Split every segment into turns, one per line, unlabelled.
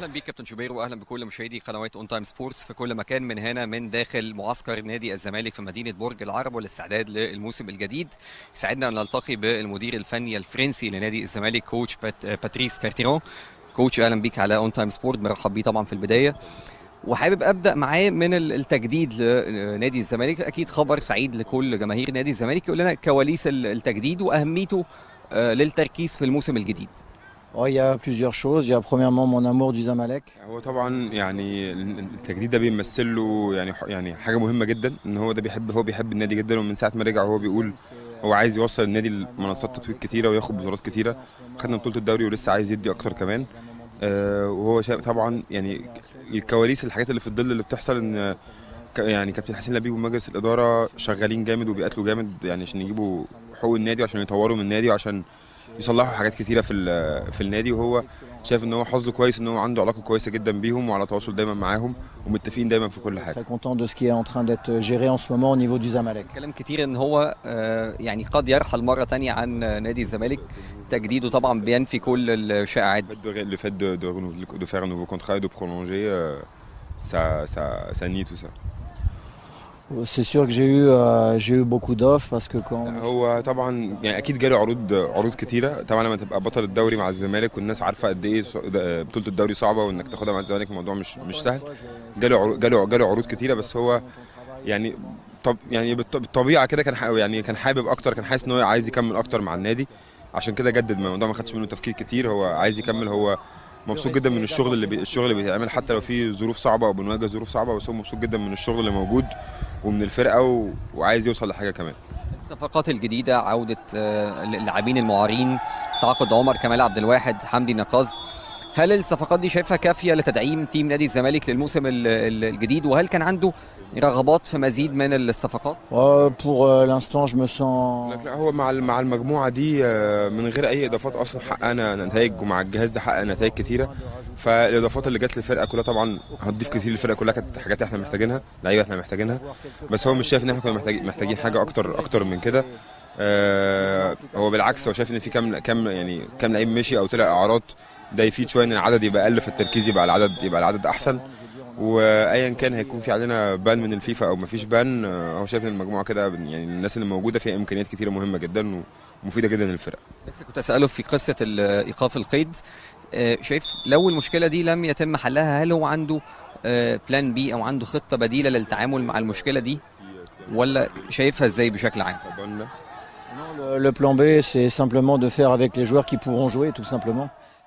بيك كابتن شوبير واهلا بكل مشاهدي قنوات اون تايم سبورتس في كل مكان من هنا من داخل معسكر نادي الزمالك في مدينه برج العرب والاستعداد للموسم الجديد يسعدنا ان نلتقي بالمدير الفني الفرنسي لنادي الزمالك كوتش بات باتريس كارتيرون كوتش اهلا بيك على اون تايم سبورت مرحب بيه طبعا في البدايه وحابب ابدا معاه من التجديد لنادي الزمالك اكيد خبر سعيد لكل جماهير نادي الزمالك يقول لنا كواليس التجديد واهميته للتركيز في الموسم الجديد
Oh, il y a plusieurs choses. Il y a premièrement mon amour du Zamalek.
هو طبعا يعني التجديد ده بيمثل له يعني يعني حاجه مهمه جدا ان هو ده بيحب هو بيحب النادي جدا ومن ساعه ما رجع وهو بيقول هو عايز يوصل النادي لمنصات تتويج كتيره وياخد بطولات كتيره خدنا بطوله الدوري ولسه عايز يدي اكتر كمان آه وهو شايف طبعا يعني الكواليس الحاجات اللي في الظل اللي بتحصل ان ك- يعني كابتن حسين لبيب ومجلس الاداره شغالين جامد وبيقاتلوا جامد يعني عشان يجيبوا حقوق النادي وعشان يطوروا من النادي وعشان يصلحوا حاجات كتيره في ال- في النادي وهو شايف ان هو حظه كويس ان هو عنده علاقه كويسه جدا بيهم وعلى تواصل دايما معاهم ومتفقين دايما في كل حاجه
Très content de ce qui est en train d'être géré en ce moment au niveau du Zamalek.
كلام كتير ان هو آه، يعني قد يرحل مره تانية عن نادي الزمالك تجديده طبعا بينفي كل الشائعات
Le fait de, ré- le fait de, de, renouveler- de faire un nouveau contrat et de prolonger, euh, ça, ça, ça nie tout ça.
C'est sûr que j'ai eu, euh, j'ai eu beaucoup d'offres parce que quand
هو طبعا يعني اكيد جاله عروض عروض كتيره طبعا لما تبقى بطل الدوري مع الزمالك والناس عارفه قد ايه ص- ده- بطوله الدوري صعبه وانك تاخدها مع الزمالك الموضوع مش مش سهل جاله عرو- جاله جاله عروض كتيره بس هو يعني طب يعني بالط- بالطبيعه كده كان ح- يعني كان حابب اكتر كان حاسس ان هو عايز يكمل اكتر مع النادي عشان كده جدد الموضوع ما خدش منه تفكير كتير هو عايز يكمل هو مبسوط جدا من الشغل اللي بي... الشغل اللي بيتعمل حتى لو في ظروف صعبه او بنواجه ظروف صعبه بس هو مبسوط جدا من الشغل اللي موجود ومن الفرقه و... وعايز يوصل لحاجه كمان
الصفقات الجديده عوده آه، اللاعبين المعارين تعاقد عمر كمال عبد الواحد حمدي نقاز هل الصفقات دي شايفها كافيه لتدعيم تيم نادي الزمالك للموسم ال- ال- الجديد وهل كان عنده رغبات في مزيد من الصفقات
Oh, pour euh, l'instant je me sens
لا لا، هو مع مع المجموعه دي آه، من غير اي اضافات اصلا حققنا نتائج ومع الجهاز ده حقق نتائج كتيره فالاضافات اللي جت للفرقه كلها طبعا هتضيف كتير للفرقه كلها كانت حاجات احنا محتاجينها لعيبه احنا محتاجينها بس هو مش شايف ان احنا كنا محتاجين محتاجين حاجه اكتر اكتر من كده آه، هو بالعكس هو شايف ان في كام كام يعني كام لعيب مشي او طلع اعارات ده يفيد شويه ان العدد يبقى اقل فالتركيز يبقى العدد يبقى العدد احسن وايا كان هيكون في علينا بان من الفيفا او مفيش بان آه، هو شايف ان المجموعه كده يعني الناس اللي موجوده فيها امكانيات كتيره مهمه جدا ومفيده جدا للفرقه
لسه كنت اساله في قصه ال- ايقاف القيد آه، شايف لو المشكله دي لم يتم حلها هل هو عنده بلان بي او عنده خطه بديله للتعامل مع المشكله دي ولا شايفها ازاي بشكل عام
طبعا لا.
Non, le, le plan B c'est simplement de faire avec les joueurs qui pourront jouer tout simplement.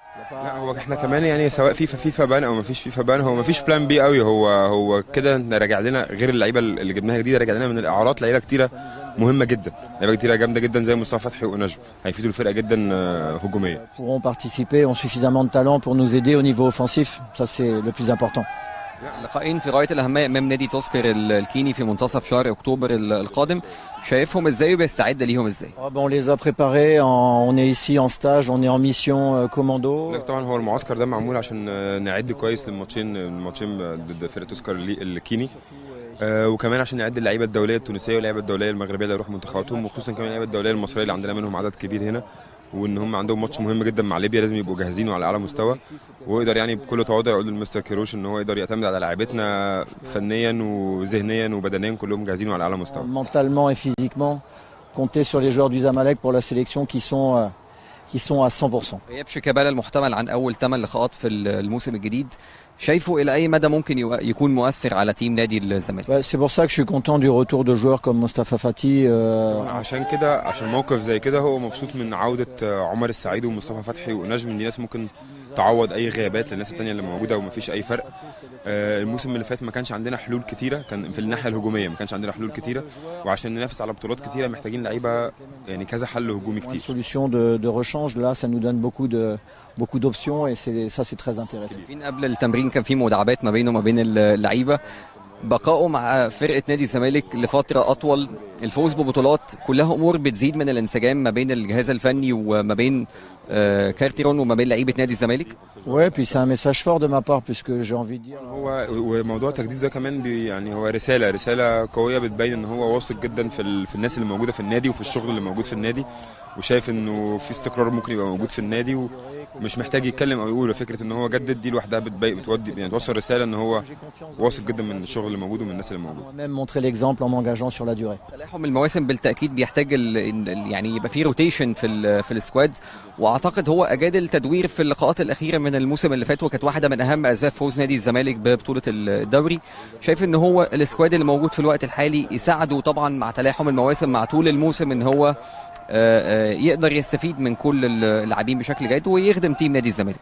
لا هو احنا كمان يعني سواء فيفا فيفا بان او مفيش فيفا بان هو مفيش بلان بي قوي هو هو كده إحنا راجع لنا غير اللعيبه اللي جبناها جديده راجع لنا من الاعارات لعيبه كتيره مهمه جدا لعيبه كتيره جامده جدا زي مصطفى فتحي ونجم هيفيدوا الفرقه جدا آه، هجوميا
Pourront participer, ont suffisamment de talent pour nous aider au niveau offensif. Ça c'est le plus important.
لقاءين في غايه الاهميه امام نادي تذكر ال- الكيني في منتصف شهر اكتوبر ال- القادم شايفهم ازاي وبيستعد ليهم ازاي
Oh, ben, on les a préparés, en- on est ici en stage, on est en mission euh, commando.
لا، طبعا هو المعسكر ده معمول عشان آه، نعد كويس للماتشين الماتشين ضد فرقه تذكر اللي- الكيني آه، وكمان عشان نعد اللعيبه الدوليه التونسيه واللعيبه الدوليه المغربيه اللي هيروحوا منتخباتهم وخصوصا كمان اللعيبه الدوليه المصريه اللي عندنا منهم عدد كبير هنا وان هم عندهم ماتش مهم جدا مع ليبيا لازم يبقوا جاهزين وعلى اعلى مستوى ويقدر يعني بكل تواضع يقول للمستر كيروش ان هو يقدر يعتمد على لعيبتنا فنيا وذهنيا وبدنيا كلهم جاهزين وعلى اعلى مستوى
mentalement et physiquement, compter sur les joueurs du Zamalek pour la sélection qui sont, euh, qui sont à 100%.
غياب شيكابالا المحتمل عن اول ثمان لقاءات في ال- الموسم الجديد شايفه الى اي مدى ممكن يو- يكون مؤثر على تيم نادي الزمالك
Bah, c'est pour ça que je suis content du retour de joueurs comme Mostafa Fati. euh,
عشان كده عشان موقف زي كده هو مبسوط من عودة آه، عمر السعيد ومصطفى فتحي ونجم دي ناس ممكن تعوض اي غيابات للناس التانية اللي موجودة ومفيش اي فرق آه، الموسم اللي فات ما كانش عندنا حلول كتيرة كان في الناحية الهجومية ما كانش عندنا حلول كتيرة وعشان ننافس على بطولات كتيرة محتاجين لعيبة يعني كذا حل هجومي
une
كتير
solution de, de rechange, là, ça nous donne beaucoup de beaucoup d'options et c'est ça c'est très intéressant.
عارفين قبل التمرين كان في مداعبات ما بينه وما بين اللعيبه بقائه مع فرقه نادي الزمالك لفتره اطول الفوز ببطولات كلها امور بتزيد من الانسجام ما بين الجهاز الفني وما بين آه، كارتيرون وما بين لعيبه نادي الزمالك
Ouais, puis c'est un message fort de ma part puisque j'ai envie de dire.
هو وموضوع التجديد ده كمان بي يعني هو رساله رساله قويه بتبين ان هو واثق جدا في ال... في الناس اللي موجوده في النادي وفي الشغل اللي موجود في النادي وشايف انه في استقرار ممكن يبقى موجود في النادي ومش محتاج يتكلم او يقول فكره ان هو جدد دي لوحدها بتبي- بتودي يعني توصل رساله ان هو واثق جدا من الشغل اللي موجود ومن الناس اللي موجوده
Moi-même montrer l'exemple en m'engageant sur la durée.
تلاحم المواسم بالتاكيد بيحتاج ال ال- يعني يبقى في روتيشن في ال في السكواد واعتقد هو اجاد التدوير في اللقاءات الاخيره من الموسم اللي فات وكانت واحده من اهم اسباب فوز نادي الزمالك ببطوله الدوري شايف ان هو السكواد اللي موجود في الوقت الحالي يساعده طبعا مع تلاحم المواسم مع طول الموسم ان هو آه، آه، يقدر يستفيد من كل اللاعبين بشكل جيد ويخدم تيم نادي الزمالك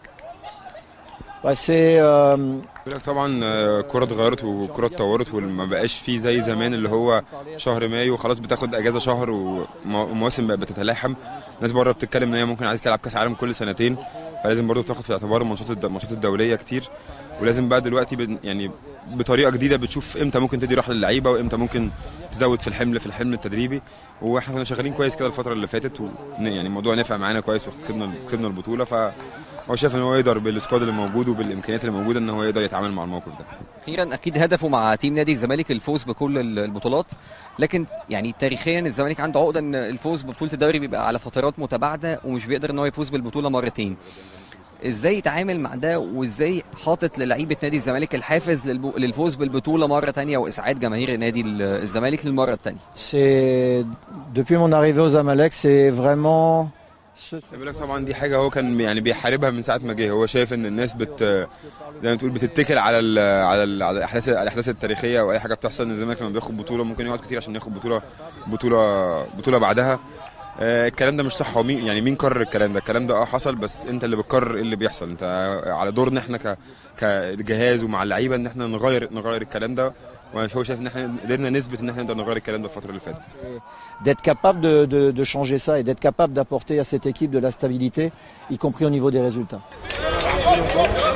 Ouais, c'est euh,
بيقول لك طبعا آه، الكرة اتغيرت والكرة اتطورت وما بقاش فيه زي زمان اللي هو شهر مايو خلاص بتاخد اجازة شهر ومواسم بقت بتتلاحم ناس بره بتتكلم ان هي ممكن عايز تلعب كاس عالم كل سنتين فلازم برضه تاخد في الاعتبار الماتشات الد- الماتشات الدولية كتير ولازم بقى دلوقتي بن- يعني بطريقة جديدة بتشوف امتى ممكن تدي راحة للعيبة وامتى ممكن تزود في الحمل في الحمل التدريبي واحنا كنا شغالين كويس كده الفترة اللي فاتت و يعني الموضوع نفع معانا كويس وكسبنا كسبنا البطولة فهو شايف ان هو يقدر بالسكواد اللي موجود وبالامكانيات اللي موجوده ان هو يقدر يتعامل مع الموقف ده
اخيرا اكيد هدفه مع تيم نادي الزمالك الفوز بكل ال- البطولات لكن يعني تاريخيا الزمالك عنده عقده ان الفوز ببطوله الدوري بيبقى على فترات متباعده ومش بيقدر ان هو يفوز بالبطوله مرتين ازاي يتعامل مع ده وازاي حاطط للعيبه نادي الزمالك الحافز للبو- للفوز بالبطوله مره تانية واسعاد جماهير نادي ال- الزمالك للمره الثانيه
c'est depuis mon arrivée aux Amalek, c'est vraiment ce
بيقول لك طبعا دي حاجه هو كان يعني بيحاربها من ساعه ما جه هو شايف ان الناس بت زي ما تقول بتتكل على ال على ال على الاحداث على الاحداث التاريخيه او اي حاجه بتحصل ان الزمالك لما بياخد بطوله ممكن يقعد كتير عشان ياخد بطوله بطوله بطوله بعدها آه، الكلام ده مش صح هو مين يعني مين قرر الكلام ده الكلام ده اه حصل بس انت اللي بتقرر ايه اللي بيحصل انت على دورنا احنا ك كجهاز ومع اللعيبه ان احنا نغير نغير الكلام ده وهو شايف ان احنا قدرنا نثبت ان احنا نقدر نغير الكلام ده الفتره اللي فاتت
d'être capable de, de- de changer ça et d'être capable d'apporter à cette équipe de la stabilité, y compris au niveau des résultats.